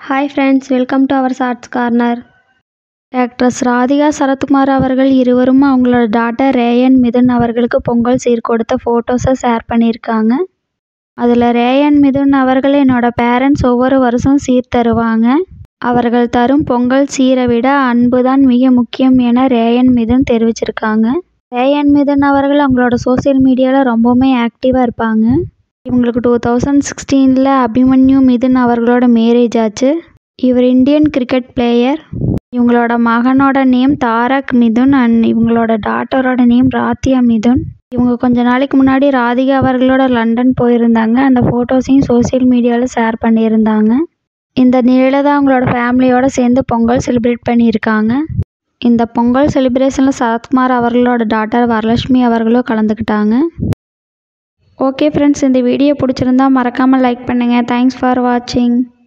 hi friends welcome to our shorts corner actress Radhika Sarathkumar அவர்கள் இருவரும் அவங்களோட டாட்டர் ரேயன் மிதுன் அவர்களுக்கு பொங்கல் சீர் கொடுத்த ஃபோட்டோஸை ஷேர் பண்ணியிருக்காங்க அதில் ரேயன் மிதுன் அவர்கள் என்னோட பேரண்ட்ஸ் ஒவ்வொரு வருஷம் சீர் தருவாங்க அவர்கள் தரும் பொங்கல் சீரை விட அன்பு தான் மிக முக்கியம் என ரேயன் மிதுன் தெரிவிச்சிருக்காங்க ரேயன் மிதுன் அவர்கள் அவங்களோட சோஷியல் மீடியாவில் ரொம்பவுமே ஆக்டிவாக இருப்பாங்க இவங்களுக்கு டூ தௌசண்ட் சிக்ஸ்டீனில் அபிமன்யு மிதுன் அவர்களோட மேரேஜ் ஆச்சு இவர் இந்தியன் கிரிக்கெட் பிளேயர் இவங்களோட மகனோட நேம் தாரக் மிதுன் அண்ட் இவங்களோட டாட்டரோட நேம் ராத்தியா மிதுன் இவங்க கொஞ்ச நாளைக்கு முன்னாடி ராதிகா அவர்களோட லண்டன் போயிருந்தாங்க அந்த ஃபோட்டோஸையும் சோஷியல் மீடியாவில் ஷேர் பண்ணியிருந்தாங்க இந்த நிலையில் தான் அவங்களோட ஃபேமிலியோடு சேர்ந்து பொங்கல் செலிப்ரேட் பண்ணியிருக்காங்க இந்த பொங்கல் செலிப்ரேஷனில் சரத்குமார் அவர்களோட டாட்டர் வரலட்சுமி அவர்களும் கலந்துக்கிட்டாங்க ஓகே ஃப்ரெண்ட்ஸ் இந்த வீடியோ பிடிச்சிருந்தா மறக்காமல் லைக் பண்ணுங்கள் தேங்க்ஸ் ஃபார் வாட்சிங்